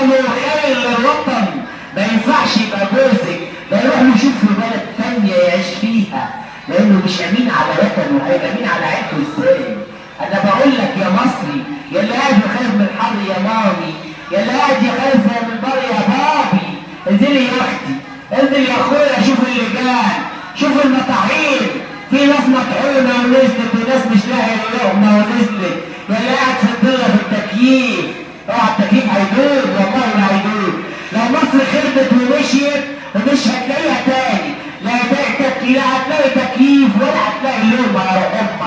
لانه خير للوطن ما ينفعش يبقى جوزك ده يروح يشوف في بلد ثانيه يعيش فيها لانه مش امين على وطنه هيبقى امين على عيلته ازاي انا بقول لك يا مصري يا اللي قاعد خايف من الحر يا مامي يا اللي قاعد خايف من البر يا بابي انزلي يا اختي انزل يا اخويا شوف اللجان شوف المطاعيم في ناس مطحونه ونزلت وناس مش لاقيه لقمه ونزلت يا اللي قاعد في الضله في التكييف اوعى التكييف هيدور والله ما هيدور لو مصر خربت ومشيت ومش هتلاقيها تاني لا هتلاقي تكييف لا هتلاقي تكييف ولا هتلاقي لقمه يا روح امك